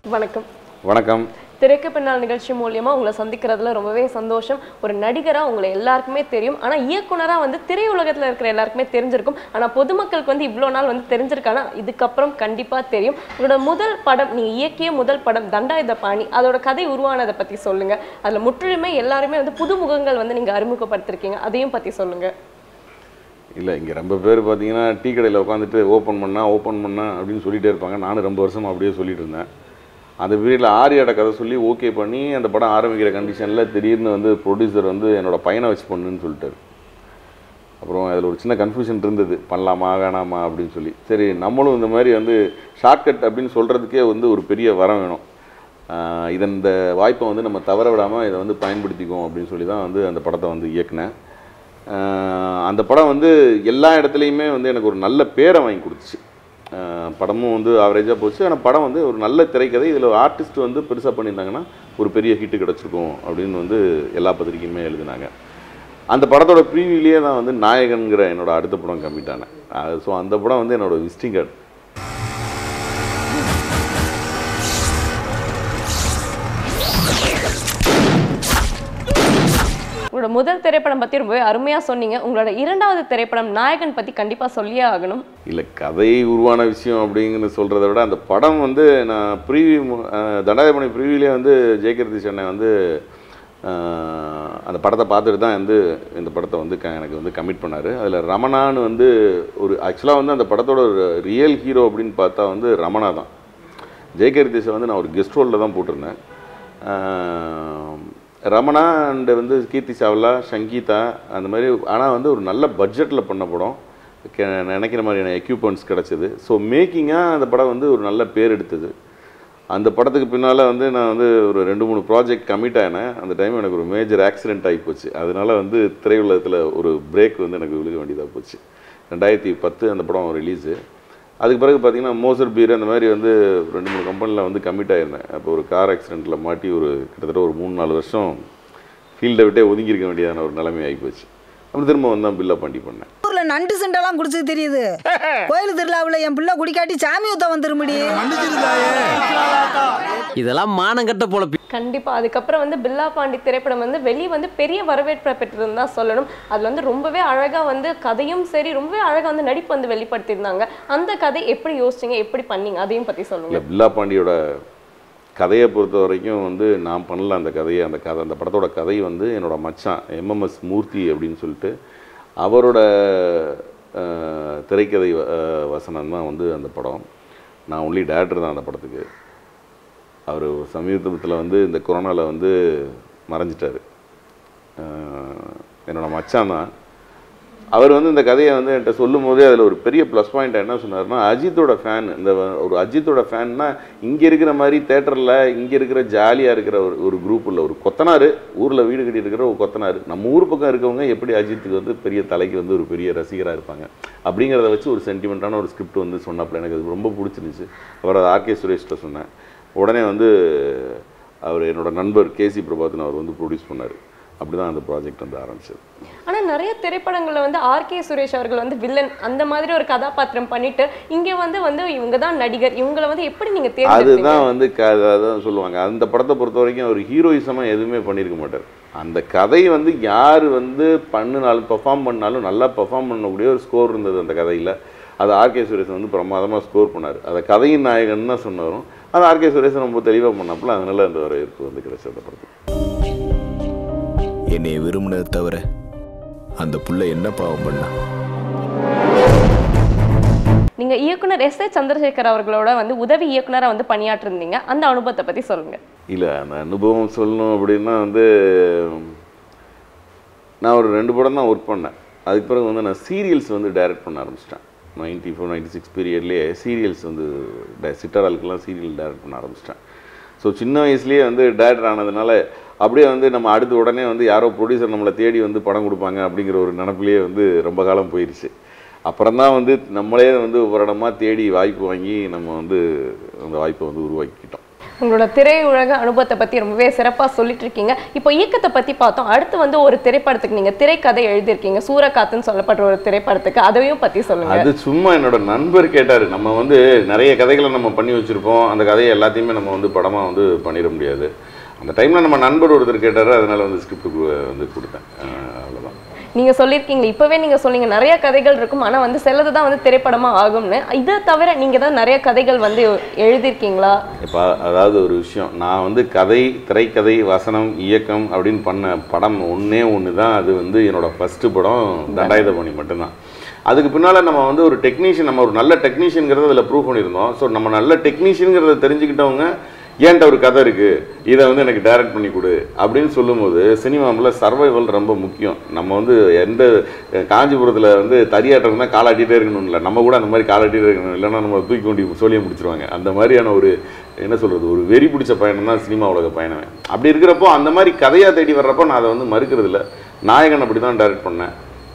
வணக்கம் வணக்கம் திரைக்கு பின்னால் நிகழ்ச்சி மூலியமா உங்களை சந்திக்கிறதுல ரொம்பவே சந்தோஷம் ஒரு நடிகரா உங்களை எல்லாருக்குமே தெரியும் ஆனா இயக்குனரா வந்து திரையுலகத்துல இருக்கிற எல்லாருக்குமே தெரிஞ்சிருக்கும் ஆனா பொதுமக்களுக்கு வந்து இவ்வளோ நாள் வந்து தெரிஞ்சிருக்கானா இதுக்கப்புறம் கண்டிப்பா தெரியும் உங்களோட முதல் படம் நீங்க இயக்கிய முதல் படம் தண்டாயுத பாணி அதோட கதை உருவானதை பத்தி சொல்லுங்க அதுல முற்றிலுமே எல்லாருமே வந்து புதுமுகங்கள் வந்து நீங்க அறிமுகப்படுத்திருக்கீங்க அதையும் பத்தி சொல்லுங்க இல்லை இங்கே ரொம்ப பேர் பார்த்தீங்கன்னா டீ கடையில் உட்காந்துட்டு ஓப்பன் பண்ணா ஓப்பன் பண்ணா அப்படின்னு சொல்லிட்டே இருப்பாங்க நானும் ரொம்ப வருஷம் அப்படியே சொல்லிட்டு இருந்தேன் அந்த பீரியடில் ஆரியாட கதை சொல்லி ஓகே பண்ணி அந்த படம் ஆரம்பிக்கிற கண்டிஷனில் திடீர்னு வந்து ப்ரொடியூசர் வந்து என்னோட பையனை வச்சு பண்ணுன்னு சொல்லிட்டாரு அப்புறம் அதில் ஒரு சின்ன கன்ஃபியூஷன் இருந்தது பண்ணலாமா வேணாமா அப்படின்னு சொல்லி சரி நம்மளும் இந்த மாதிரி வந்து ஷார்ட்கட் அப்படின்னு சொல்கிறதுக்கே வந்து ஒரு பெரிய வரம் வேணும் ஆஹ் இதை இந்த வாய்ப்பை வந்து நம்ம தவற விடாமல் இதை வந்து பயன்படுத்திக்குவோம் அப்படின்னு சொல்லி தான் வந்து அந்த படத்தை வந்து இயக்குனேன் ஆஹ் அந்த படம் வந்து எல்லா இடத்துலையுமே வந்து எனக்கு ஒரு நல்ல பேரை வாங்கி கொடுத்துச்சு ஆஹ் படமும் வந்து ஆவரேஜாக போச்சு ஆனால் படம் வந்து ஒரு நல்ல திரைக்கதை இதில் ஒரு ஆர்டிஸ்ட் வந்து பெருசாக பண்ணியிருந்தாங்கன்னா ஒரு பெரிய ஹிட்டு கிடச்சிருக்கும் அப்படின்னு வந்து எல்லா பத்திரிக்கையுமே எழுதினாங்க அந்த படத்தோட ப்ரீவியூலேயே தான் வந்து நாயகன்கிற என்னோட அடுத்த படம் கம்மிட் ஆனேன் ஸோ அந்த படம் வந்து என்னோட விசிட்டிங் கார்டு உங்களோட முதல் திரைப்படம் பத்தி ரொம்பவே அருமையா சொன்னீங்க உங்களோட இரண்டாவது திரைப்படம் நாயகன் பத்தி கண்டிப்பா சொல்லியே ஆகணும் இல்லை கதை உருவான விஷயம் அப்படிங்கிறது சொல்கிறத விட அந்த படம் வந்து நான் ப்ரீவியூ தண்டாயமணி ப்ரீவியூலே வந்து ஜெயகிருதி சென்னை வந்து அஹ், அந்த படத்தை பார்த்துட்டு தான் வந்து இந்த படத்தை வந்து க எனக்கு வந்து கமிட் பண்ணார் அதில் ரமணான்னு வந்து ஒரு ஆக்சுவலாக வந்து அந்த படத்தோட ரியல் ஹீரோ அப்படின்னு பார்த்தா வந்து ரமணா தான் ஜெயகரிதேஷை வந்து நான் ஒரு கெஸ்ட் ரோலில் தான் போட்டிருந்தேன் ஆஹ் ரமணா அண்டு வந்து கீர்த்தி சாவ்லா சங்கீதா அந்த மாதிரி ஆனால் வந்து ஒரு நல்ல பட்ஜெட்டில் பண்ண படம் கே- நினைக்கிற மாதிரியான எக்யூப்மெண்ட்ஸ் கிடச்சிது ஸோ மேக்கிங்காக அந்த படம் வந்து ஒரு நல்ல பேர் எடுத்தது அந்த படத்துக்கு பின்னால் வந்து நான் வந்து ஒரு ரெண்டு மூணு ப்ராஜெக்ட் கமிட் ஆனேன் அந்த டைம் எனக்கு ஒரு மேஜர் ஆக்சிடென்ட் ஆகி போச்சு அதனால வந்து திரையுலகத்தில் ஒரு பிரேக் வந்து எனக்கு விழுக வேண்டியதாக போச்சு ரெண்டாயிரத்தி பத்து அந்த படம் ரிலீஸு அதுக்கு பிறகு பார்த்தீங்கன்னா மோசர் பீர் அந்த மாதிரி வந்து ரெண்டு மூணு கம்பெனியில் வந்து கமிட் ஆயிருந்தேன் அப்போ ஒரு கார் ஆக்சிடெண்ட்டில் மாட்டி ஒரு கிட்டத்தட்ட ஒரு மூணு நாலு வருஷம் ஃபீல்டை விட்டே ஒதுங்கியிருக்க வேண்டியதான ஒரு நிலைமை ஆகி போச்சு அப்புறம் திரும்ப வந்தான் பில்லா பண்ணி பண்ணேன் ஊர்ல நண்டு சண்டெல்லாம் குடிச்சது தெரியுது கோயில் திருவிழாவில் என் பிள்ளை குடிக்காட்டி சாமி ஊத்த வந்துருமுடி இதெல்லாம் மானங்கட்ட பொழப்பி கண்டிப்பா அதுக்கப்புறம் வந்து பில்லா பாண்டி திரைப்படம் வந்து வெளியே வந்து பெரிய வரவேற்பை பெற்றிருந்தா சொல்லணும் அதுல வந்து ரொம்பவே அழகா வந்து கதையும் சரி ரொம்பவே அழகா வந்து நடிப்பு வந்து வெளிப்படுத்தியிருந்தாங்க அந்த கதை எப்படி யோசிச்சீங்க எப்படி பண்ணீங்க அதையும் பத்தி சொல்லுங்க இல்லை பில்லா பாண்டியோட கதையை பொறுத்த வரைக்கும் வந்து நான் பண்ணல அந்த கதையை அந்த கதை அந்த படத்தோட கதை வந்து என்னோட மச்சான் எம்எம்எஸ் மூர்த்தி அப்படின்னு சொல்லிட்டு அவரோட அஹ், திரைக்கதை அஹ், வசனம் தான் வந்து அந்த படம் நான் ஒன்லி டேரக்டர் தான் அந்த படத்துக்கு அவர் சமீபத்தில் வந்து இந்த கொரோனாவில் வந்து மறைஞ்சிட்டாரு அஹ், என்னோட மச்சான் தான் அவர் வந்து இந்த கதையை வந்து என்கிட்ட சொல்லும் போதே அதில் ஒரு பெரிய ப்ளஸ் பாயிண்ட் என்ன சொன்னார்னா அஜித்தோட ஃபேன் இந்த வ- ஒரு அஜித்தோட ஃபேன்னா இங்கே இருக்கிற மாதிரி தேட்டரில் இங்கே இருக்கிற ஜாலியாக இருக்கிற ஒரு ஒரு குரூப் உள்ள ஒரு கொத்தனார் ஊரில் வீடு கட்டி இருக்கிற ஒரு கொத்தனார் நம்ம ஊர் பக்கம் இருக்கவங்க எப்படி அஜித்துக்கு வந்து பெரிய தலைக்கு வந்து ஒரு பெரிய ரசிகராக இருப்பாங்க அப்படிங்கிறத வச்சு ஒரு சென்டிமெண்ட்டான ஒரு ஸ்கிரிப்ட் வந்து சொன்னாப்புல எனக்கு அது ரொம்ப பிடிச்சிருந்துச்சு அவர் அதை ஆர்கே சுரேஷ்கிட்ட சொன்னேன் உடனே வந்து அவர் என்னோட நண்பர் கேசி பிரபாத்னு அவர் வந்து ப்ரொடியூஸ் பண்ணார் அப்படி தான் அந்த ப்ராஜெக்ட் வந்து ஆரம்பிச்சது ஆனா நிறைய திரைப்படங்கள்ல வந்து ஆர்கே சுரேஷ் அவர்கள் வந்து வில்லன் அந்த மாதிரி ஒரு கதாபாத்திரம் பண்ணிட்டு இங்க வந்து வந்து இவங்க தான் நடிகர் இவங்களை வந்து எப்படி நீங்க தேர்ந்தெடுத்தீங்க அதுதான் வந்து க அதான் சொல்லுவாங்க அந்த படத்தை பொறுத்த வரைக்கும் அவர் ஹீரோயிசமாக எதுவுமே பண்ணியிருக்க மாட்டார் அந்த கதை வந்து யார் வந்து பண்ணினாலும் பெர்ஃபார்ம் பண்ணாலும் நல்லா பெர்ஃபார்ம் பண்ணக்கூடிய ஒரு ஸ்கோர் இருந்தது அந்த கதையில் அது ஆர்கே சுரேஷன் வந்து பிரமாதமாக ஸ்கோர் பண்ணார் அதை கதையின் நாயகன் தான் சொன்னாரும் அது ஆர்கே சுரேஷன் ரொம்ப தெளிவாக பண்ணப்பல அதனால அந்த வரவேற்பு வந்து கிடைச்சது அந்த படத்துக்கு என்னை விரும்பினதை தவிர அந்த புள்ள என்ன பாவம் பண்ணா நீங்க இயக்குனர் எஸ் ஏ சந்திரசேகர் அவர்களோட வந்து உதவி இயக்குனரா வந்து பணியாற்றிருந்தீங்க அந்த அனுபவத்தை பத்தி சொல்லுங்க இல்லை அந்த அனுபவம் சொல்லணும் அப்படின்னா வந்து நான் ஒரு ரெண்டு படம் தான் ஒர்க் பண்ணேன் அதுக்கு பிறகு வந்து நான் சீரியல்ஸ் வந்து டைரக்ட் பண்ண ஆரம்பிச்சிட்டேன் நைன்டி ஃபோர் நைன்டி சிக்ஸ் பீரியட்லேயே சீரியல்ஸ் வந்து ட- சிட்டராளுக்கெல்லாம் சீரியல் டைரக்ட் பண்ண ஆரம்பிச்சிட்டேன் ஸோ சின்ன வயசுலேயே வந்து டேரக்டர் ஆனதுனால அப்படியே வந்து நம்ம அடுத்து உடனே வந்து யாரோ ப்ரொடியூசர் நம்மளை தேடி வந்து படம் கொடுப்பாங்க அப்படிங்கிற ஒரு நினப்பிலேயே வந்து ரொம்ப காலம் போயிடுச்சு அப்புறம் தான் வந்து நம்மளே வந்து ஒரு இடமா தேடி வாய்ப்பு வாங்கி நம்ம வந்து அந்த வாய்ப்பை வந்து உருவாக்கிக்கிட்டோம் உங்களோட திரையுலக அனுபவத்தை பத்தி ரொம்பவே சிறப்பா சொல்லிட்டு இருக்கீங்க இப்போ இயக்கத்தை பத்தி பார்த்தோம் அடுத்து வந்து ஒரு திரைப்படத்துக்கு நீங்க திரைக்கதை எழுதியிருக்கீங்க சூரக்காத்துன்னு சொல்லப்படுற ஒரு திரைப்படத்துக்கு அதையும் பத்தி சொல்லுங்க அது சும்மா என்னோட நண்பர் கேட்டார் நம்ம வந்து நிறைய கதைகளை நம்ம பண்ணி வச்சுருப்போம் அந்த கதையை எல்லாத்தையுமே நம்ம வந்து படமாக வந்து பண்ணிட முடியாது அந்த டைமில் நம்ம நண்பர் ஒருத்தர் கேட்டார் அதனால வந்து ஸ்கிரிப்ட் வந்து கொடுத்தேன் அஹ் அவ்வளவுதான் நீங்க சொல்லியிருக்கீங்க இப்பவே நீங்க சொன்னீங்க நிறைய கதைகள் இருக்கும் ஆனா வந்து சிலது தான் வந்து திரைப்படமா ஆகும்னு இதை தவிர நீங்க தான் நிறைய கதைகள் வந்து எழுதியிருக்கீங்களா இப்போ அதாவது ஒரு விஷயம் நான் வந்து கதை திரைக்கதை வசனம் இயக்கம் அப்படின்னு பண்ண படம் ஒன்றே ஒன்று தான் அது வந்து என்னோட ஃபஸ்ட்டு படம் தண்டாயுதபாணி மட்டும்தான் அதுக்கு பின்னால் நம்ம வந்து ஒரு டெக்னீஷியன் நம்ம ஒரு நல்ல டெக்னீஷியன்கிறத அதில் ப்ரூவ் பண்ணியிருந்தோம் ஸோ நம்ம நல்ல டெக்னீஷியனுங்கிறத தெரிஞ்சுக்கிட்டவங்க ஏன்ட்ட ஒரு கதை இருக்குது இதை வந்து எனக்கு டைரக்ட் பண்ணி கொடு அப்படின்னு சொல்லும்போது சினிமாவில் சர்வைவல் ரொம்ப முக்கியம் நம்ம வந்து எந்த காஞ்சிபுரத்தில் வந்து தறியாட்டம் தான் காலாட்டிகிட்டே இருக்கணும் இல்லை நம்ம கூட அந்த மாதிரி காலாட்டிகிட்டே இருக்கணும் இல்லைன்னா நம்ம தூக்கி கொண்டு சோழியம் முடிச்சிருவாங்க அந்த மாதிரியான ஒரு என்ன சொல்கிறது ஒரு வெறி பிடிச்ச பயணம் தான் சினிமா உலக பயணமே அப்படி இருக்கிறப்போ அந்த மாதிரி கதையாக தேடி வர்றப்போ நான் அதை வந்து மறுக்கிறது இல்லை நாயகன் அப்படி தான் டைரக்ட் பண்ணேன்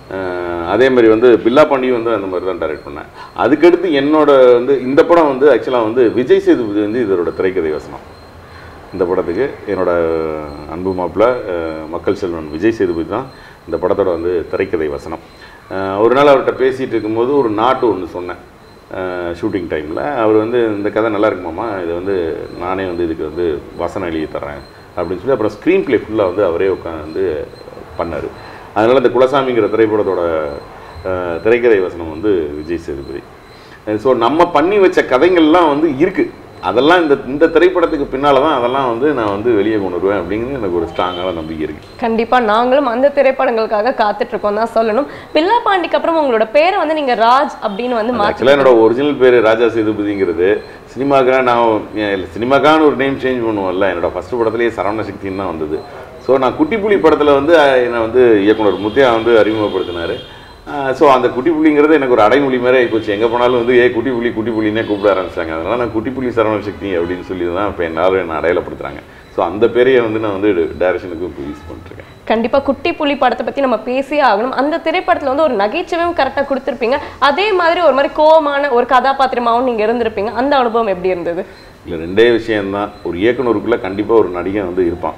அஹ் அதே மாதிரி வந்து பில்லா பாண்டியும் வந்து அந்த மாதிரி தான் டைரக்ட் பண்ணேன் அதுக்கடுத்து என்னோட வந்து இந்த படம் வந்து ஆக்சுவலாக வந்து விஜய் சேதுபதி வந்து இதோட திரைக்கதை வசனம் இந்த படத்துக்கு என்னோட அன்பு மாப்பிள்ள அஹ், மக்கள் செல்வன் விஜய் சேதுபதி தான் இந்த படத்தோட வந்து திரைக்கதை வசனம் அஹ், ஒரு நாள் அவர்கிட்ட பேசிகிட்டு இருக்கும்போது ஒரு நாட்டு ஒன்று சொன்னேன் ஷூட்டிங் டைமில் அவர் வந்து இந்த கதை நல்லா இருக்குமாம்மா இதை வந்து நானே வந்து இதுக்கு வந்து வசனம் எழுதி தரேன் அப்படின்னு சொல்லி அப்புறம் ஸ்க்ரீன் ப்ளே ஃபுல்லாக வந்து அவரே உட்காந்து பண்ணார் அதனால் இந்த குலசாமிங்கிற திரைப்படத்தோட அஹ், திரைக்கதை வசனம் வந்து விஜய் சேதுபதி ஸோ நம்ம பண்ணி வச்ச கதைகள்லாம் வந்து இருக்குது அதெல்லாம் இந்த இந்த திரைப்படத்துக்கு பின்னால் தான் அதெல்லாம் வந்து நான் வந்து வெளியே கொண்டு வருவேன் அப்படிங்கிறது எனக்கு ஒரு ஸ்ட்ராங்கான நம்பிக்கை இருக்குது கண்டிப்பா நாங்களும் அந்த திரைப்படங்களுக்காக காத்துட்டு இருக்கோம் தான் சொல்லணும் பில்லா பாண்டிக்கு அப்புறம் உங்களோட பேரை வந்து நீங்க ராஜ் அப்படின்னு வந்து மாற்றி ஆக்சுவலாக என்னோட ஒரிஜினல் பேர் ராஜா சேதுபதிங்கிறது சினிமாக்காக நான் இல்லை சினிமாக்கான ஒரு நேம் சேஞ்ச் பண்ணுவோம்ல என்னோட ஃபஸ்ட்டு படத்துலேயே சரவண சக்தின்னு தான் வந்தது ஸோ நான் குட்டிப்புலி படத்தில் வந்து அஹ், என்னை வந்து இயக்குனர் முத்தையா வந்து அறிமுகப்படுத்தினார் ஸோ அந்த குட்டிப்புலிங்கிறது எனக்கு ஒரு அடைமொழி மாதிரி ஆகிப்போச்சு எங்கே போனாலும் வந்து ஏ குட்டிப்புலி குட்டிப்புலினே கூப்பிட ஆரம்பிச்சாங்க அதனால் நான் குட்டிப்புலி சரவண சக்தி அப்படின்னு சொல்லி தான் இப்போ எல்லாரும் என்னை அடையாளப்படுத்துகிறாங்க ஸோ அந்த பேரையை வந்து நான் வந்து டைரக்ஷனுக்கு இப்போ யூஸ் பண்ணிட்டுருக்கேன் கண்டிப்பா குட்டி புலி படத்தை பத்தி நம்ம பேசியே ஆகணும் அந்த திரைப்படத்துல வந்து ஒரு நகைச்சுவையும் கரெக்டா கொடுத்திருப்பீங்க அதே மாதிரி ஒரு மாதிரி கோவமான ஒரு கதாபாத்திரமாவும் நீங்க இருந்திருப்பீங்க அந்த அனுபவம் எப்படி இருந்தது இல்லை ரெண்டே விஷயம்தான் ஒரு இயக்குனருக்குள்ளே கண்டிப்பாக ஒரு நடிகன் வந்து இருப்பான்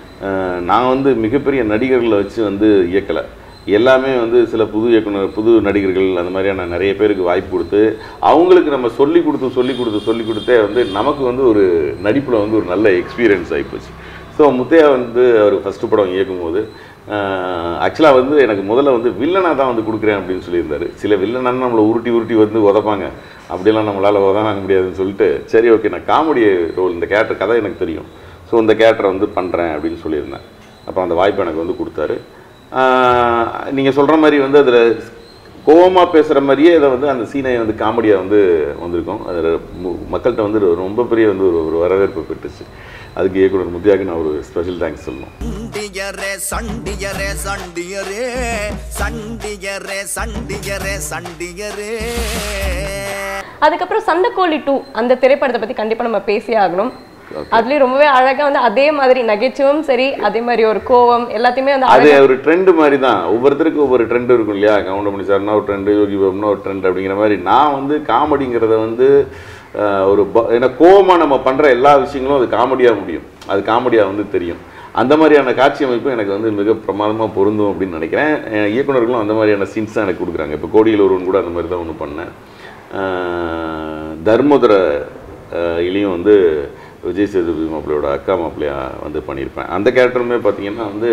அஹ் நான் வந்து மிகப்பெரிய நடிகர்களை வச்சு வந்து இயக்கலை எல்லாமே வந்து சில புது இயக்குனர் புது நடிகர்கள் அந்த மாதிரியான நிறைய பேருக்கு வாய்ப்பு கொடுத்து அவங்களுக்கு நம்ம சொல்லி கொடுத்து சொல்லி கொடுத்து சொல்லி கொடுத்தே வந்து நமக்கு வந்து ஒரு நடிப்பில் வந்து ஒரு நல்ல எக்ஸ்பீரியன்ஸ் ஆகிப்போச்சு ஸோ முத்தையா வந்து அவர் ஃபஸ்ட்டு படம் இயக்கும்போது ஆக்சுவலாக வந்து எனக்கு முதல்ல வந்து வில்லனாக தான் வந்து கொடுக்குறேன் அப்படின்னு சொல்லியிருந்தாரு சில வில்லனான நம்மளை உருட்டி உருட்டி வந்து உதப்பாங்க அப்படியெல்லாம் நம்மளால் உதவாங்க முடியாதுன்னு சொல்லிட்டு சரி ஓகே நான் காமெடி ரோல் இந்த கேரக்டர் கதை எனக்கு தெரியும் ஸோ இந்த கேரக்டரை வந்து பண்ணுறேன் அப்படின்னு சொல்லியிருந்தேன் அப்புறம் அந்த வாய்ப்பு எனக்கு வந்து கொடுத்தாரு நீங்கள் சொல்கிற மாதிரி வந்து அதில் கோவமாக பேசுகிற மாதிரியே இதை வந்து அந்த சீனை வந்து காமெடியாக வந்து வந்திருக்கும் அது மு- மக்கள்கிட்ட வந்து ரொம்ப பெரிய வந்து ஒரு ஒரு வரவேற்பு பெற்றுச்சு அதுக்கு இயக்குனர் முத்தியாக்கு நான் ஒரு ஸ்பெஷல் தேங்க்ஸ் சொல்லணும் சண்டியரே சண்டியரே சண்டியரே சண்டியரே சண்டியரே சண்டியரே அதுக்கப்புறம் சண்டைக்கோழி டூ அந்த திரைப்படத்தை பத்தி கண்டிப்பா நம்ம பேசியே ஆகணும் அதுலயும் ரொம்பவே அழகா வந்து அதே மாதிரி நகைச்சுவும் சரி அதே மாதிரி ஒரு கோவம் எல்லாத்தையுமே வந்து அது அழகா ஒரு ட்ரெண்டு மாதிரி தான் ஒவ்வொருத்தருக்கும் ஒவ்வொரு ட்ரெண்ட் இருக்கும் இல்லையா கவுண்டமணி சார்னா ஒரு ட்ரெண்டு யோகி பாபுனா ஒரு ட்ரெண்ட் அப்படிங்கிற மாதிரி நான் வந்து காமெடிங்கிறத வந்து அஹ், ஒரு ப- ஏன்னா கோவமாக நம்ம பண்ணுற எல்லா விஷயங்களும் அது காமெடியாக முடியும் அது காமெடியாக வந்து தெரியும் அந்த மாதிரியான காட்சி அமைப்பு எனக்கு வந்து மிக பிரமாதமாக பொருந்தும் அப்படின்னு நினைக்கிறேன் அஹ், இயக்குனர்களும் அந்த மாதிரியான சீன்ஸ் தான் எனக்கு கொடுக்குறாங்க இப்போ கோடியில் ஒருவன் கூட அந்த மாதிரி தான் ஒன்று பண்ணேன் அஹ், தர்மதுர அஹ், இலையும் வந்து விஜய் சேதுபதி மாப்பிள்ளையோட அக்கா மாப்பிள்ளையா வந்து பண்ணியிருப்பேன் அந்த கேரக்டருமே பார்த்தீங்கன்னா வந்து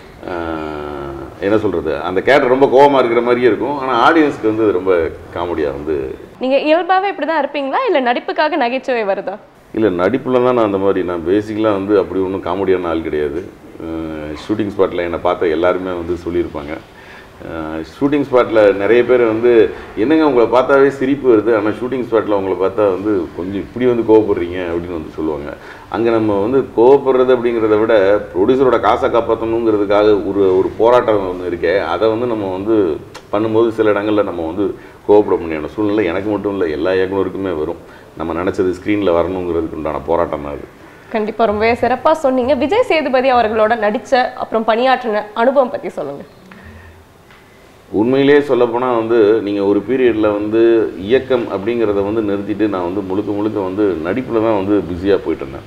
ஆஹ், என்ன சொல்கிறது அந்த கேரக்டர் ரொம்ப கோவமா இருக்கிற மாதிரியே இருக்கும் ஆனால் ஆடியன்ஸ்க்கு வந்து அது ரொம்ப காமெடியாக வந்து நீங்க இயல்பாவே இப்படிதான் இருப்பீங்களா இல்ல நடிப்புக்காக நகைச்சுவை வருதா இல்லை நடிப்பில் தான் நான் அந்த மாதிரி நான் பேசிக்கலாக வந்து அப்படி ஒன்றும் காமெடியான ஆள் கிடையாது ஷூட்டிங் ஸ்பாட்டில் என்னை பார்த்த எல்லாருமே வந்து சொல்லியிருப்பாங்க ஷூட்டிங் ஸ்பாட்டில் நிறைய பேர் வந்து என்னங்க உங்களை பார்த்தாவே சிரிப்பு வருது ஆனால் ஷூட்டிங் ஸ்பாட்டில் உங்களை பார்த்தா வந்து கொஞ்சம் இப்படி வந்து கோவப்படுறீங்க அப்படின்னு வந்து சொல்லுவாங்க அங்கே நம்ம வந்து கோவப்படுறது அப்படிங்கிறத விட ப்ரொடியூசரோட காசை காப்பாற்றணுங்கிறதுக்காக ஒரு ஒரு போராட்டம் ஒன்று இருக்கே அதை வந்து நம்ம வந்து பண்ணும்போது சில இடங்களில் நம்ம வந்து கோவப்பட முடியாத சூழ்நிலை எனக்கு மட்டும் இல்லை எல்லா இயக்குனருக்குமே வரும் நம்ம நினச்சது ஸ்க்ரீனில் வரணுங்கிறதுக்கு உண்டான போராட்டம் தான் அது கண்டிப்பா ரொம்பவே சிறப்பா சொன்னீங்க விஜய் சேதுபதி அவர்களோட நடிச்ச அப்புறம் பணியாற்றின அனுபவம் பத்தி சொல்லுங்க உண்மையிலேயே சொல்லப்போனால் வந்து நீங்கள் ஒரு பீரியடில் வந்து இயக்கம் அப்படிங்கிறத வந்து நிறுத்திட்டு நான் வந்து முழுக்க முழுக்க வந்து நடிப்பில் தான் வந்து பிஸியாக போயிட்டு இருந்தேன்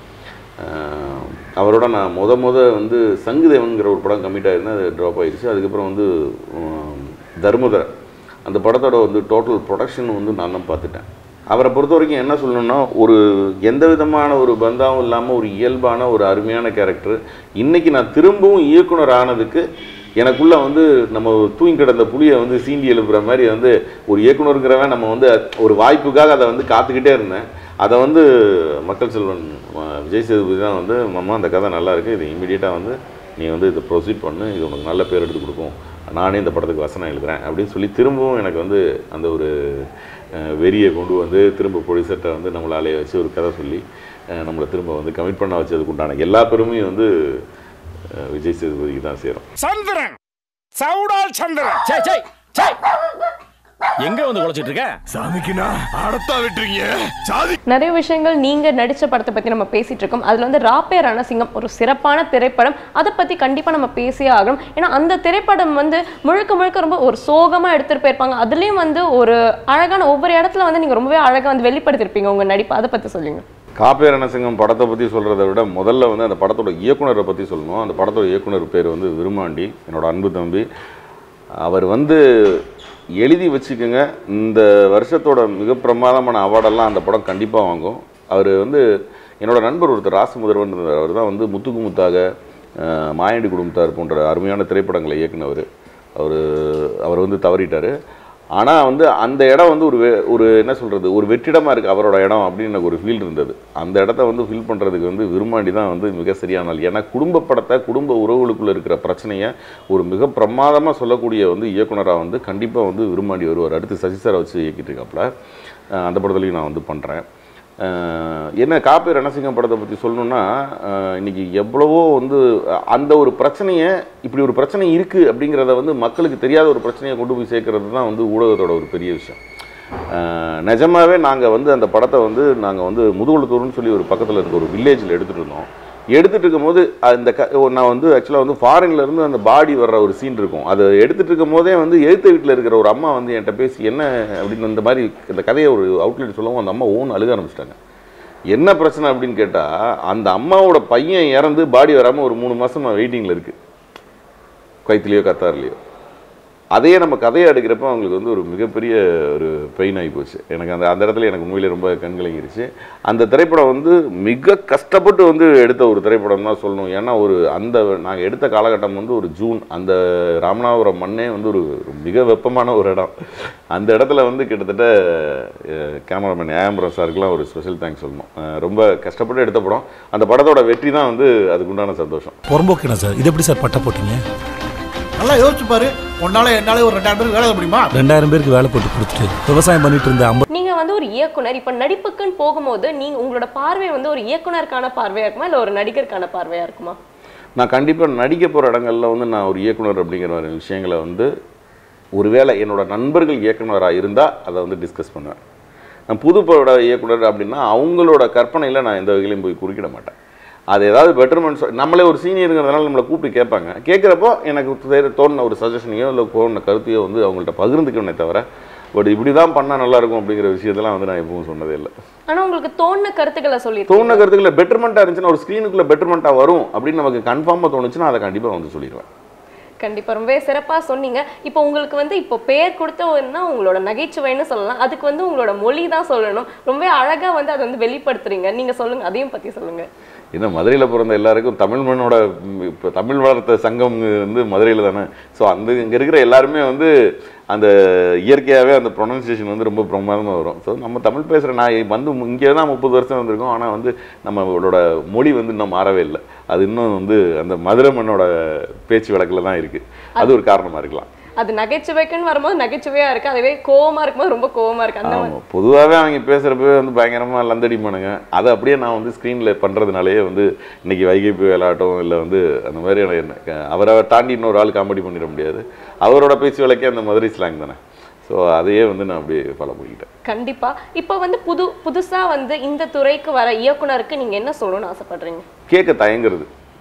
ஆஹ் அவரோட நான் முத முத வந்து சங்குதேவன்கிற ஒரு படம் கம்மிட் ஆயிருந்தேன் அது ட்ராப் ஆயிடுச்சு அதுக்கப்புறம் வந்து உம், தர்மதர் அந்த படத்தோட வந்து டோட்டல் ப்ரொடக்ஷன் வந்து நான் தான் பார்த்துட்டேன் அவரை பொறுத்த வரைக்கும் என்ன சொல்லணும்னா ஒரு எந்த விதமான ஒரு பந்தாவும் இல்லாமல் ஒரு இயல்பான ஒரு அருமையான கேரக்டர் இன்னைக்கு நான் திரும்பவும் இயக்குனர் ஆனதுக்கு எனக்குள்ள வந்து நம்ம தூங்கி கிடந்த புளியை வந்து சீண்டி எழுப்புற மாதிரி வந்து ஒரு இயக்குனருங்கிறவன் நம்ம வந்து ஒரு வாய்ப்புக்காக அதை வந்து காத்துக்கிட்டே இருந்தேன் அதை வந்து மக்கள் செல்வன் அஹ், விஜய் சேதுபதி தான் வந்து மாமா அந்த கதை நல்லா இருக்கு இது இமீடியட்டாக வந்து நீ வந்து இதை ப்ரொசீட் பண்ணு இது உனக்கு நல்ல பேர் எடுத்து கொடுக்கும் நானே இந்த படத்துக்கு வசனம் எழுதுறேன் அப்படின்னு சொல்லி திரும்பவும் எனக்கு வந்து அந்த ஒரு அஹ், வெறியை கொண்டு வந்து திரும்ப ப்ரொடியூசர்கிட்ட வந்து நம்மளை அலைய வச்சு ஒரு கதை சொல்லி அஹ், நம்மளை திரும்ப வந்து கமிட் பண்ண வச்சதுக்கு உண்டான எல்லா பெருமையும் வந்து அஹ், விஜய் சேதுபதிக்கு தான் சேரும் சந்திரன் சவுடால் சந்திரன் சே சே சே எங்க வந்து குலைச்சிட்டு இருக்க சாமிக்குண்ணா அடத்தா விட்டுறீங்க சாதி நிறைய விஷயங்கள் நீங்க நடிச்ச படத்தை பத்தி நம்ம பேசிட்டு இருக்கோம் அதுல வந்து ராப்பே ரணசிங்கம் ஒரு சிறப்பான திரைப்படம் அதை பத்தி கண்டிப்பா நம்ம பேசியே ஆகணும் ஏன்னா அந்த திரைப்படம் வந்து முழுக்க முழுக்க ரொம்ப ஒரு சோகமா எடுத்துட்டு போயிருப்பாங்க அதுலயும் வந்து ஒரு அழகான ஒவ்வொரு இடத்துல வந்து நீங்க ரொம்பவே அழகா வந்து வெளிப்படுத்திருப்பீங்க உங்க நடிப்பு அதை பத்தி சொல்லுங்க காப்பே ரணசிங்கம் படத்தை பற்றி சொல்கிறத விட முதல்ல வந்து அந்த படத்தோட இயக்குனரை பற்றி சொல்லணும் அந்த படத்தோட இயக்குனர் பேர் வந்து விருமாண்டி என்னோட அன்பு தம்பி அவர் வந்து எழுதி வச்சுக்கோங்க இந்த வருஷத்தோட மிக பிரமாதமான அவார்டெல்லாம் அந்த படம் கண்டிப்பாக வாங்கும் அவர் வந்து என்னோட நண்பர் ஒருத்தர் ராசு முதல்வன் இருந்தார் அவர் தான் வந்து முத்துக்கு முத்தாக அஹ், மாயாண்டி குடும்பத்தார் போன்ற அருமையான திரைப்படங்களை இயக்குனவர் அவர் அவர் வந்து தவறிட்டார் ஆனால் வந்து அந்த இடம் வந்து ஒரு வெ- ஒரு என்ன சொல்கிறது ஒரு வெற்றிடமாக இருக்குது அவரோட இடம் அப்படின்னு எனக்கு ஒரு ஃபீல் இருந்தது அந்த இடத்த வந்து ஃபில் பண்ணுறதுக்கு வந்து விரும்மாண்டி தான் வந்து மிக சரியான ஆள் ஏன்னா குடும்ப படத்தை குடும்ப உறவுகளுக்குள்ள இருக்கிற பிரச்சனையை ஒரு மிக பிரமாதமாக சொல்லக்கூடிய வந்து இயக்குனராக வந்து கண்டிப்பாக வந்து விரும்மாண்டி வருவார் அடுத்து சசி சாரை வச்சு இயக்கிட்டு இருக்காப்புல அஹ் அந்த படத்துலையும் நான் வந்து பண்ணுறேன் அஹ் என்ன காப்பி ரணசிங்கம் படத்தை பற்றி சொல்லணும்னா அஹ் இன்னைக்கு எவ்வளவோ வந்து அஹ் அந்த ஒரு பிரச்சனையை இப்படி ஒரு பிரச்சனை இருக்குது அப்படிங்கிறத வந்து மக்களுக்கு தெரியாத ஒரு பிரச்சனையை கொண்டு போய் சேர்க்கறது தான் வந்து ஊடகத்தோட ஒரு பெரிய விஷயம் அஹ் நிஜமாவே நாங்கள் வந்து அந்த படத்தை வந்து நாங்கள் வந்து முதுகுளத்தூர்னு சொல்லி ஒரு பக்கத்தில் இருக்க ஒரு வில்லேஜில் எடுத்துகிட்டு இருந்தோம் எடுத்துகிட்டு இருக்கும்போது அந்த க நான் வந்து ஆக்சுவலாக வந்து ஃபாரின்ல இருந்து அந்த பாடி வர்ற ஒரு சீன் இருக்கும் அதை எடுத்துகிட்டு இருக்கும் போதே வந்து எழுத்து வீட்டில் இருக்கிற ஒரு அம்மா வந்து என்கிட்ட பேசி என்ன அப்படின்னு இந்த மாதிரி இந்த கதையை ஒரு அவுட்லெட் சொல்லவும் அந்த அம்மா ஓன் அழுக ஆரம்பிச்சிட்டாங்க என்ன பிரச்சனை அப்படின்னு கேட்டால் அந்த அம்மாவோட பையன் இறந்து பாடி வராமல் ஒரு மூணு மாதமாக வெயிட்டிங்கில் இருக்குது கைத்துலேயோ கத்தார்லேயோ அதையே நம்ம கதையை எடுக்கிறப்ப அவங்களுக்கு வந்து ஒரு மிகப்பெரிய ஒரு பெயின் ஆகி போச்சு எனக்கு அந்த அந்த இடத்துல எனக்கு உண்மையிலே ரொம்ப கண்கலங்கிருச்சு அந்த திரைப்படம் வந்து மிக கஷ்டப்பட்டு வந்து எடுத்த ஒரு திரைப்படம் தான் சொல்லணும் ஏன்னா ஒரு அந்த நாங்கள் எடுத்த காலகட்டம் வந்து ஒரு ஜூன் அந்த ராமநாதபுரம் மண்ணே வந்து ஒரு ஒரு மிக வெப்பமான ஒரு இடம் அந்த இடத்துல வந்து கிட்டத்தட்ட கேமராமேன் ஏம்பரம் சாருக்குலாம் ஒரு ஸ்பெஷல் தேங்க்ஸ் சொல்லணும் அஹ் ரொம்ப கஷ்டப்பட்டு எடுத்த படம் அந்த படத்தோட வெற்றி தான் வந்து அதுக்குண்டான சந்தோஷம் புறம்போக்குண்ணா சார் இது எப்படி சார் பட்ட போட்டீங்க நல்லா யோசிச்சு பாரு உன்னால என்னால ஒரு ரெண்டாயிரம் பேருக்கு வேலை செய்ய முடியுமா ரெண்டாயிரம் பேருக்கு வேலை போட்டு கொடுத்துட்டு விவசாயம் பண்ணிட்டு இருந்த ஐம்பது நீங்க வந்து ஒரு இயக்குனர் இப்ப நடிப்புக்குன்னு போகும்போது நீங்க உங்களோட பார்வை வந்து ஒரு இயக்குனருக்கான பார்வையா இருக்குமா இல்ல ஒரு நடிகருக்கான பார்வையா இருக்குமா நான் கண்டிப்பாக நடிக்க போகிற இடங்கள்ல வந்து நான் ஒரு இயக்குனர் அப்படிங்கிற ஒரு விஷயங்களை வந்து ஒருவேளை என்னோட நண்பர்கள் இயக்குனராக இருந்தால் அதை வந்து டிஸ்கஸ் பண்ணுவேன் நான் புது பட இயக்குனர் அப்படின்னா அவங்களோட கற்பனையில் நான் எந்த வகையிலையும் போய் குறுக்கிட மாட்டேன் அது ஏதாவது பெட்டர்மெண்ட் நம்மளே ஒரு சீனியருங்கிறதுனால நம்மளை கூப்பிட்டு கேட்பாங்க கேட்குறப்போ எனக்கு தெரி- தோணுன ஒரு சஜஷனையோ இல்லை தோணுன கருத்தையோ வந்து அவங்கள்ட்ட பகிர்ந்துக்கணுமே தவிர பட் இப்படி தான் பண்ணால் நல்லாயிருக்கும் அப்படிங்கிற விஷயத்தெல்லாம் வந்து நான் எப்பவும் சொன்னதே இல்லை ஆனா உங்களுக்கு தோணுன கருத்துக்களை சொல்லி தோணுன கருத்துக்களை பெட்டர்மெண்ட்டாக இருந்துச்சுன்னா ஒரு ஸ்க்ரீனுக்குள்ளே பெட்டர்மெண்ட்டாக வரும் அப்படின்னு நமக்கு கன்ஃபார்மாக தோணுச்சுன்னா அதை கண்டிப்பாக வந்து சொல்லிடுவேன் கண்டிப்பா ரொம்பவே சிறப்பா சொன்னீங்க இப்போ உங்களுக்கு வந்து இப்போ பேர் கொடுத்தவன்னா உங்களோட நகைச்சுவைன்னு சொல்லலாம் அதுக்கு வந்து உங்களோட மொழி தான் சொல்லணும் ரொம்பவே அழகா வந்து அதை வந்து வெளிப்படுத்துறீங்க நீங்க சொல்லுங்க அதையும் பத்தி சொல்லுங்க ஏன்னா மதுரையில் பிறந்த எல்லாருக்கும் தமிழ் மண்ணோட இப்போ தமிழ் வளர்த்த சங்கம் வந்து மதுரையில் தானே ஸோ அந்த இங்கே இருக்கிற எல்லாருமே வந்து அந்த இயற்கையாகவே அந்த ப்ரொனன்சியேஷன் வந்து ரொம்ப பிரமாதமாக வரும் ஸோ நம்ம தமிழ் பேசுகிற நான் வந்து இங்கே தான் முப்பது வருஷம் வந்திருக்கோம் ஆனால் வந்து நம்மளோட மொழி வந்து இன்னும் மாறவே இல்லை அது இன்னும் வந்து அந்த மதுரை மண்ணோட பேச்சு வழக்கில் தான் இருக்குது அது ஒரு காரணமாக இருக்கலாம் அது நகைச்சுவைக்குன்னு வரும்போது நகைச்சுவையா இருக்கு அதுவே கோவமா இருக்கும்போது ரொம்ப கோவமா இருக்கு அந்த மாதிரி ஆமாம் பொதுவாகவே அவங்க பேசுகிறப்பவே வந்து பயங்கரமாக லந்தடிப்பானுங்க அதை அப்படியே நான் வந்து ஸ்க்ரீனில் பண்ணுறதுனாலேயே வந்து இன்னைக்கு வைகை புயலாட்டம் இல்லை வந்து அந்த மாதிரியான என்ன க- அவரை தாண்டி இன்னொரு ஆள் காமெடி பண்ணிட முடியாது அவரோட பேச்சு வழக்கே அந்த மதுரை ஸ்லாங் தானே ஸோ அதையே வந்து நான் அப்படியே ஃபாலோ பண்ணிக்கிட்டேன் கண்டிப்பா இப்போ வந்து புது புதுசா வந்து இந்த துறைக்கு வர இயக்குனருக்கு நீங்க என்ன சொல்லணும்னு ஆசைப்படுறீங்க கேட்க தயங்குறது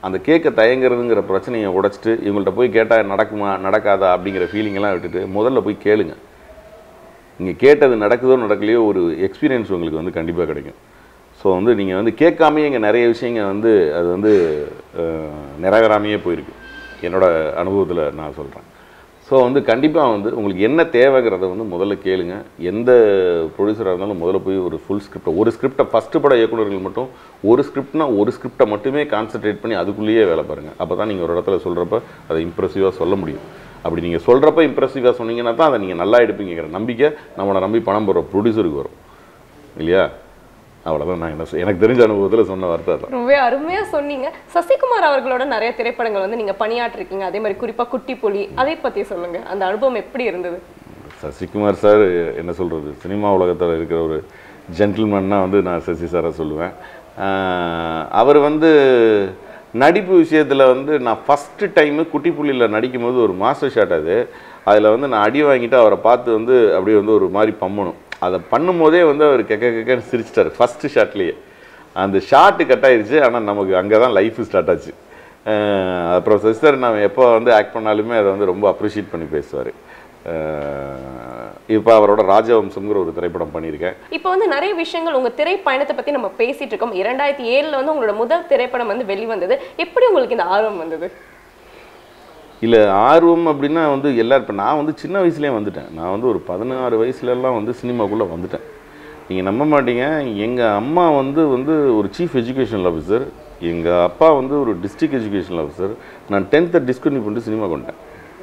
அந்த கேட்க தயங்குறதுங்கிற பிரச்சனையை உடைச்சிட்டு இவங்கள்ட்ட போய் கேட்டால் நடக்குமா நடக்காதா அப்படிங்கிற ஃபீலிங்கெல்லாம் விட்டுட்டு முதல்ல போய் கேளுங்க நீங்கள் கேட்டது நடக்குதோ நடக்கலையோ ஒரு எக்ஸ்பீரியன்ஸ் உங்களுக்கு வந்து கண்டிப்பாக கிடைக்கும் ஸோ வந்து நீங்கள் வந்து கேட்காமையே இங்கே நிறைய விஷயங்கள் வந்து அது வந்து அஹ், நிறைவேறாமையே போயிருக்கு என்னோட அனுபவத்தில் நான் சொல்கிறேன் ஸோ வந்து கண்டிப்பாக வந்து உங்களுக்கு என்ன தேவைங்கிறத வந்து முதல்ல கேளுங்க எந்த ப்ரொடியூசராக இருந்தாலும் முதல்ல போய் ஒரு ஃபுல் ஸ்கிரிப்டை ஒரு ஸ்கிரிப்டை ஃபஸ்ட்டு பட இயக்குனர்கள் மட்டும் ஒரு ஸ்கிரிப்ட்னா ஒரு ஸ்கிரிப்டை மட்டுமே கான்சென்ட்ரேட் பண்ணி அதுக்குள்ளேயே வேலை பாருங்கள் அப்போ தான் நீங்கள் ஒரு இடத்துல சொல்கிறப்ப அதை இம்ப்ரெசிவாக சொல்ல முடியும் அப்படி நீங்கள் சொல்கிறப்ப இம்ப்ரெசிவாக சொன்னீங்கன்னா தான் அதை நீங்கள் நல்லா எடுப்பீங்கிற நம்பிக்கை நம்மளை நம்பி பணம் போடுற ப்ரொடியூசருக்கு வரும் இல்லையா அவ்வளோதான் நான் என்ன சொ- எனக்கு தெரிஞ்ச அனுபவத்தில் சொன்ன வார்த்தை தான் ரொம்பவே அருமையா சொன்னீங்க சசிகுமார் அவர்களோட நிறைய திரைப்படங்கள் வந்து நீங்க பணியாற்றிருக்கீங்க அதே மாதிரி குறிப்பா குட்டி புலி அதை பத்தி சொல்லுங்க அந்த அனுபவம் எப்படி இருந்தது சசிகுமார் சார் என்ன சொல்கிறது சினிமா உலகத்தில் இருக்கிற ஒரு ஜென்டில்மேன்னா வந்து நான் சசி சாரை சொல்லுவேன் ஆஹ் அவர் வந்து நடிப்பு விஷயத்தில் வந்து நான் ஃபஸ்ட்டு டைமு குட்டி புள்ளியில் நடிக்கும்போது ஒரு மாஸ்டர் ஷாட் அது அதில் வந்து நான் அடி வாங்கிட்டு அவரை பார்த்து வந்து அப்படியே வந்து ஒரு மாதிரி பம்மணும் அதை பண்ணும்போதே வந்து அவர் கெக்க கெக்கன்னு சிரிச்சிட்டார் ஃபஸ்ட்டு ஷாட்லேயே அந்த ஷாட்டு கட் ஆயிருச்சு ஆனால் நமக்கு அங்கே தான் லைஃப் ஸ்டார்ட் ஆச்சு அஹ் அப்புறம் சிஸ்டர் நான் எப்போ வந்து ஆக்ட் பண்ணாலுமே அதை வந்து ரொம்ப அப்ரிஷியேட் பண்ணி பேசுவார் இப்போ அவரோட ராஜவம்சம்ங்கிற ஒரு திரைப்படம் பண்ணியிருக்கேன் இப்போ வந்து நிறைய விஷயங்கள் உங்க திரை பயணத்தை பத்தி நம்ம பேசிட்டு இருக்கோம் இரண்டாயிரத்தி ஏழுல வந்து உங்களோட முதல் திரைப்படம் வந்து வெளிவந்தது எப்படி உங்களுக்கு இந்த ஆர்வம் வந்தது இல்லை ஆர்வம் அப்படின்னா வந்து எல்லாரும் இப்போ நான் வந்து சின்ன வயசுலேயே வந்துட்டேன் நான் வந்து ஒரு பதினாறு வயசுலலாம் வந்து சினிமாக்குள்ளே வந்துட்டேன் நீங்கள் நம்ப மாட்டீங்க எங்கள் அம்மா வந்து வந்து ஒரு சீஃப் எஜுகேஷனல் ஆஃபீஸர் எங்கள் அப்பா வந்து ஒரு டிஸ்ட்ரிக்ட் எஜுகேஷனல் ஆஃபீஸர் நான் டென்த்தை டிஸ்கன்யூ பண்ணிட்டு சினிமா கொண்டேன்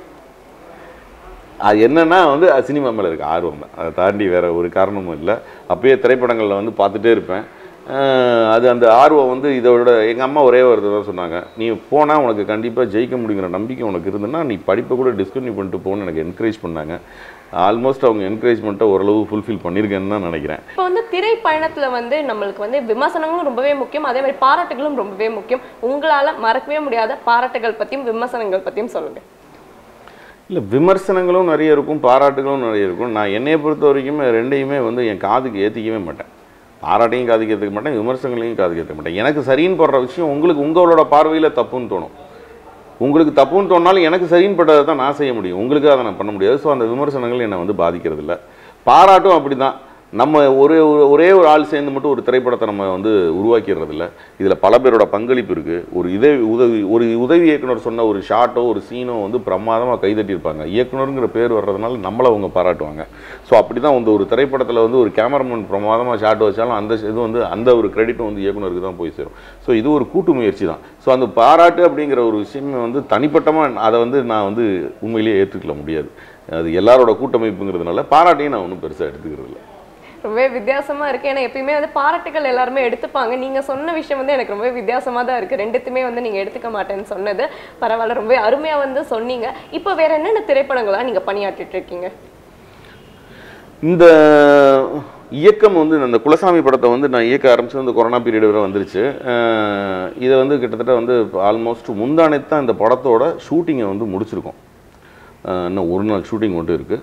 அது என்னன்னா வந்து அது சினிமா மேலே இருக்க ஆர்வம் தான் அதை தாண்டி வேற ஒரு காரணமும் இல்லை அப்பயே திரைப்படங்களில் வந்து பார்த்துட்டே இருப்பேன் அஹ் அது அந்த ஆர்வம் வந்து இதோட எங்கள் அம்மா ஒரே ஒரு தான் சொன்னாங்க நீ போனால் உனக்கு கண்டிப்பாக ஜெயிக்க முடியுங்கிற நம்பிக்கை உனக்கு இருந்ததுன்னா நீ படிப்பை கூட டிஸ்கன்யூ பண்ணிட்டு போகணும்னு எனக்கு என்கரேஜ் பண்ணாங்க ஆல்மோஸ்ட் அவங்க என்கரேஜ்மெண்ட்டை ஓரளவு ஃபுல்ஃபில் பண்ணியிருக்கேன்னு தான் நினைக்கிறேன் இப்போ வந்து திரை பயணத்துல வந்து நம்மளுக்கு வந்து விமர்சனங்களும் ரொம்பவே முக்கியம் அதே மாதிரி பாராட்டுகளும் ரொம்பவே முக்கியம் உங்களால மறக்கவே முடியாத பாராட்டுகள் பத்தியும் விமர்சனங்கள் பத்தியும் சொல்லுங்க இல்லை விமர்சனங்களும் நிறைய இருக்கும் பாராட்டுகளும் நிறைய இருக்கும் நான் என்னையை பொறுத்த வரைக்குமே ரெண்டையுமே வந்து என் காதுக்கு ஏற்றிக்கவே மாட்டேன் பாராட்டையும் காதுக்கு ஏற்றுக்க மாட்டேன் விமர்சனங்களையும் காதுக்கு ஏற்றுக்க மாட்டேன் எனக்கு சரின்னு படுற விஷயம் உங்களுக்கு உங்களோட பார்வையில் தப்புன்னு தோணும் உங்களுக்கு தப்புன்னு தோணாலும் எனக்கு சரின்னு பட்டதை தான் நான் செய்ய முடியும் உங்களுக்கு அதை நான் பண்ண முடியாது ஸோ அந்த விமர்சனங்கள் என்னை வந்து பாதிக்கிறது இல்லை பாராட்டும் அப்படி தான் நம்ம ஒரே ஒரு ஒரே ஒரு ஆள் சேர்ந்து மட்டும் ஒரு திரைப்படத்தை நம்ம வந்து உருவாக்கிடுறது இல்லை இதில் பல பேரோட பங்களிப்பு இருக்குது ஒரு இதவி உதவி ஒரு உதவி இயக்குனர் சொன்ன ஒரு ஷாட்டோ ஒரு சீனோ வந்து பிரமாதமாக கைதட்டியிருப்பாங்க இயக்குனருங்கிற பேர் வர்றதுனால நம்மளை அவங்க பாராட்டுவாங்க ஸோ அப்படி தான் வந்து ஒரு திரைப்படத்தில் வந்து ஒரு கேமராமேன் பிரமாதமாக ஷாட் வச்சாலும் அந்த இது வந்து அந்த ஒரு கிரெடிட்டும் வந்து இயக்குனருக்கு தான் போய் சேரும் ஸோ இது ஒரு கூட்டு முயற்சி தான் ஸோ அந்த பாராட்டு அப்படிங்கிற ஒரு விஷயமே வந்து தனிப்பட்டமாக அதை வந்து நான் வந்து உண்மையிலேயே ஏற்றுக்கல முடியாது அது எல்லாரோட கூட்டமைப்புங்கிறதுனால பாராட்டையும் நான் ஒன்றும் பெருசாக எடுத்துக்கிறது இல்லை ரொம்பவே வித்தியாசமா இருக்கு ஏன்னா எப்பயுமே வந்து பாராட்டுகள் எல்லாருமே எடுத்துப்பாங்க நீங்க சொன்ன விஷயம் வந்து எனக்கு ரொம்பவே வித்தியாசமா தான் இருக்கு ரெண்டுத்துமே வந்து நீங்க எடுத்துக்க மாட்டேன்னு சொன்னது பரவாயில்ல ரொம்பவே அருமையா வந்து சொன்னீங்க இப்போ வேற என்னென்ன திரைப்படங்களா நீங்க பணியாற்றிட்டு இருக்கீங்க இந்த இயக்கம் வந்து அந்த குலசாமி படத்தை வந்து நான் இயக்க ஆரம்பிச்சது இந்த கொரோனா பீரியட் வரை வந்துருச்சு அஹ் இதை வந்து கிட்டத்தட்ட வந்து ஆல்மோஸ்ட் முந்தானத்து தான் இந்த படத்தோட ஷூட்டிங்கை வந்து முடிச்சிருக்கோம் அஹ் இன்னும் ஒரு நாள் ஷூட்டிங் மட்டும் இருக்குது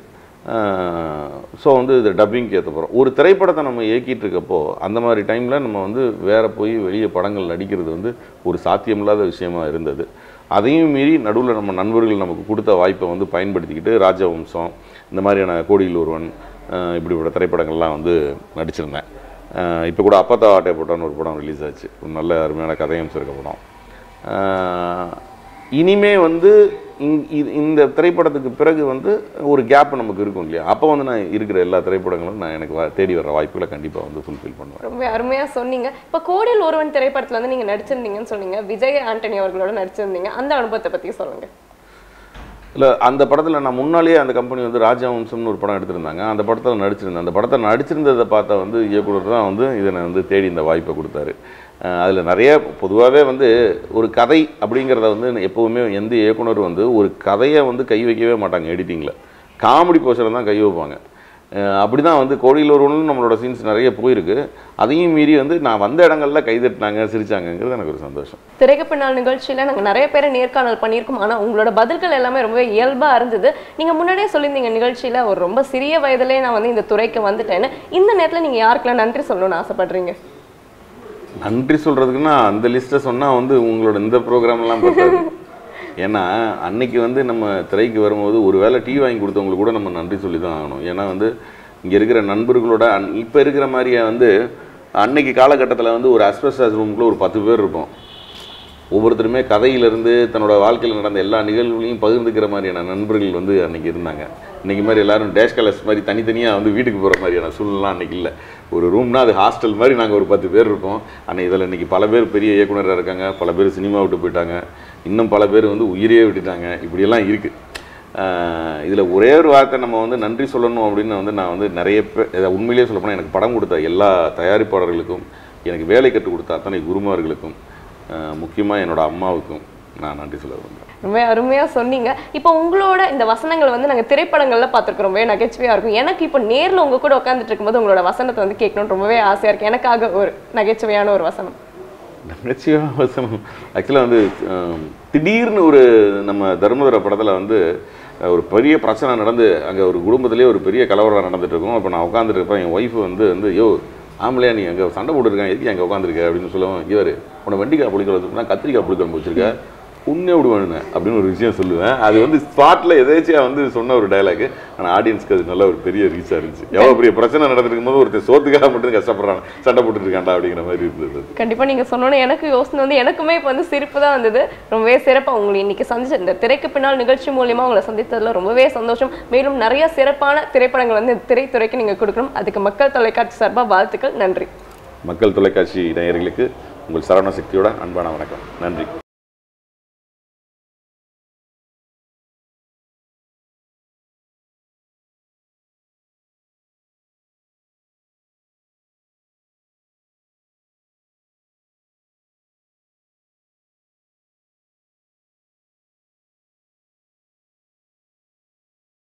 ஸோ வந்து இது டப்பிங்க்கு ஏற்ற போகிறோம் ஒரு திரைப்படத்தை நம்ம இயக்கிட்டு இருக்கப்போ அந்த மாதிரி டைமில் நம்ம வந்து வேற போய் வெளியே படங்கள் நடிக்கிறது வந்து ஒரு சாத்தியமில்லாத விஷயமா இருந்தது அதையும் மீறி நடுவில் நம்ம நண்பர்கள் நமக்கு கொடுத்த வாய்ப்பை வந்து பயன்படுத்திக்கிட்டு ராஜவம்சம் இந்த மாதிரியான கோடியில் ஒருவன் அஹ் இப்படிப்பட்ட திரைப்படங்கள்லாம் வந்து நடிச்சிருந்தேன் இப்போ கூட அப்பத்தா ஆட்டை போட்டான்னு ஒரு படம் ரிலீஸ் ஆச்சு ஒரு நல்ல அருமையான கதையம்சம் இருக்க படம் அஹ் இனிமே வந்து இங் இது இந்த திரைப்படத்துக்கு பிறகு வந்து ஒரு கேப் நமக்கு இருக்கும் இல்லையா அப்போ வந்து நான் இருக்கிற எல்லா திரைப்படங்களும் நான் எனக்கு வா- தேடி வர வாய்ப்புகளை கண்டிப்பாக வந்து ஃபுல்ஃபில் பண்ணுவேன் ரொம்ப அருமையா சொன்னீங்க இப்போ கோடியில் ஒருவன் திரைப்படத்துல வந்து நீங்க நடிச்சிருந்தீங்கன்னு சொன்னீங்க விஜய் ஆண்டனி அவர்களோட நடிச்சிருந்தீங்க அந்த அனுபவத்தை பத்தி சொல்லுங்க இல்லை அந்த படத்தில் நான் முன்னாலேயே அந்த கம்பெனி வந்து ராஜவம்சம்னு ஒரு படம் எடுத்திருந்தாங்க அந்த படத்தில் நடிச்சிருந்தேன் அந்த படத்தை நடிச்சிருந்ததை பார்த்தா வந்து இயக்குனர் தான் வந்து இதை நான் வந்து தேடி இந்த வாய்ப்பை கொடுத்தாரு அதில் நிறைய பொதுவாகவே வந்து ஒரு கதை அப்படிங்கிறத வந்து எப்போவுமே எந்த இயக்குனர் வந்து ஒரு கதையை வந்து கை வைக்கவே மாட்டாங்க எடிட்டிங்கில் காமெடி போர்ஷனில் தான் கை வைப்பாங்க அப்படி தான் வந்து கோடியில் ஒருவனும் நம்மளோட சீன்ஸ் நிறைய போயிருக்கு அதையும் மீறி வந்து நான் வந்த இடங்கள்ல கைதட்டினாங்க சிரிச்சாங்கங்கிறது எனக்கு ஒரு சந்தோஷம் திரைக்கு பின்னால் நிகழ்ச்சியில நாங்க நிறைய பேரை நேர்காணல் பண்ணியிருக்கோம் ஆனா உங்களோட பதில்கள் எல்லாமே ரொம்ப இயல்பா இருந்தது நீங்க முன்னாடியே சொல்லியிருந்தீங்க நிகழ்ச்சியில ஒரு ரொம்ப சிறிய வயதிலே நான் வந்து இந்த துறைக்கு வந்துட்டேன்னு இந்த நேரத்துல நீங்க யாருக்கெல்லாம் நன்றி சொல்லணும்னு ஆசைப்படுறீங்க நன்றி சொல்கிறதுக்குன்னா அந்த லிஸ்ட்டை சொன்னால் வந்து உங்களோட இந்த ப்ரோக்ராம்லாம் பத்தாது ஏன்னா அன்னைக்கு வந்து நம்ம திரைக்கு வரும்போது ஒரு வேளை டீ வாங்கி கொடுத்தவங்களுக்கு கூட நம்ம நன்றி சொல்லி தான் ஆகணும் ஏன்னா வந்து இங்கே இருக்கிற நண்பர்களோட அன் இப்போ இருக்கிற மாதிரியே வந்து அன்னைக்கு காலகட்டத்தில் வந்து ஒரு அஸ்பெஸ்டாஸ் ரூமுக்குள்ளே ஒரு பத்து பேர் இருப்போம் ஒவ்வொருத்தருமே கதையிலிருந்து தன்னோட வாழ்க்கையில் நடந்த எல்லா நிகழ்வுகளையும் பகிர்ந்துக்கிற மாதிரியான நண்பர்கள் வந்து அன்னைக்கு இருந்தாங்க இன்னைக்கு மாதிரி எல்லாரும் டேஷ் கலர்ஸ் மாதிரி தனித்தனியாக வந்து வீட்டுக்கு போகிற மாதிரியான சூழ்நிலாம் அன்னைக்கு இல்லை ஒரு ரூம்னா அது ஹாஸ்டல் மாதிரி நாங்கள் ஒரு பத்து பேர் இருப்போம் ஆனால் இதில் இன்னைக்கு பல பேர் பெரிய இயக்குனராக இருக்காங்க பல பேர் சினிமா விட்டு போயிட்டாங்க இன்னும் பல பேர் வந்து உயிரையே விட்டுட்டாங்க இப்படியெல்லாம் இருக்குது இதில் ஒரே ஒரு வார்த்தை நம்ம வந்து நன்றி சொல்லணும் அப்படின்னு வந்து நான் வந்து நிறைய பேர் இதை உண்மையிலேயே சொல்லப்போனால் எனக்கு படம் கொடுத்த எல்லா தயாரிப்பாளர்களுக்கும் எனக்கு வேலை கற்றுக் கொடுத்த அத்தனை குருமார்களுக்கும் முக்கியமாக என்னோட அம்மாவுக்கும் நான் நன்றி சொல்ல விரும்புகிறேன் ரொம்ப அருமையா சொன்னீங்க இப்போ உங்களோட இந்த வசனங்கள் வந்து நாங்க திரைப்படங்கள்ல பார்த்துருக்கோம் ரொம்பவே நகைச்சுவையா இருக்கும் எனக்கு இப்போ நேர்ல உங்க கூட உட்காந்துட்டு இருக்கும்போது உங்களோட வசனத்தை வந்து கேட்கணும்னு ரொம்பவே ஆசையா இருக்கு எனக்காக ஒரு நகைச்சுவையான ஒரு வசனம் நகைச்சுவையான வசனம் ஆக்சுவலாக வந்து ஆம், திடீர்னு ஒரு நம்ம தர்மதுரை படத்தில் வந்து அஹ், ஒரு பெரிய பிரச்சனை நடந்து அங்கே ஒரு குடும்பத்திலேயே ஒரு பெரிய கலவரம் நடந்துட்டு இருக்கும் அப்போ நான் உட்காந்துட்டு இருப்பேன் என் ஒய்ஃப் வந்து வந்து யோ ஆம்பளையா நீ அங்கே சண்டை போட்டுருக்கேன் எதுக்கு அங்கே உட்காந்துருக்க அப்படின்னு சொல்லுவோம் இவர் உன்னை வெண்டிக்காய் புளிக்குழம்பு வச்சுருக்கா கத்திரிக்காய் புளிக்குழம்பு வச்சிருக்க உன்னே விடுவேன்னு அப்படின்னு ஒரு விஷயம் சொல்லுவேன் அது வந்து ஸ்பாட்டில் எதேச்சியாக வந்து சொன்ன ஒரு டைலாக் ஆனால் ஆடியன்ஸ்க்கு அது நல்ல ஒரு பெரிய ரீச்சாக இருந்துச்சு எவ்வளோ பெரிய பிரச்சனை நடந்துருக்கும் போது ஒருத்தர் சோத்துக்காக மட்டும் கஷ்டப்படுறான் சண்டை போட்டுட்டு இருக்காண்டா அப்படிங்கிற மாதிரி இருந்தது அது. கண்டிப்பா நீங்க சொன்னோன்னே எனக்கு யோசனை வந்து எனக்குமே இப்போ வந்து சிரிப்பு தான் வந்தது ரொம்பவே சிறப்பா உங்களை இன்னைக்கு சந்திச்ச இந்த திரைக்கு பின்னால் நிகழ்ச்சி மூலியமா உங்களை சந்தித்ததுல ரொம்பவே சந்தோஷம் மேலும் நிறைய சிறப்பான திரைப்படங்கள் வந்து இந்த திரைத்துறைக்கு நீங்க கொடுக்கணும் அதுக்கு மக்கள் தொலைக்காட்சி சார்பா வாழ்த்துக்கள் நன்றி மக்கள் தொலைக்காட்சி நேயர்களுக்கு உங்கள் சரவண சக்தியோட அன்பான வணக்கம் நன்றி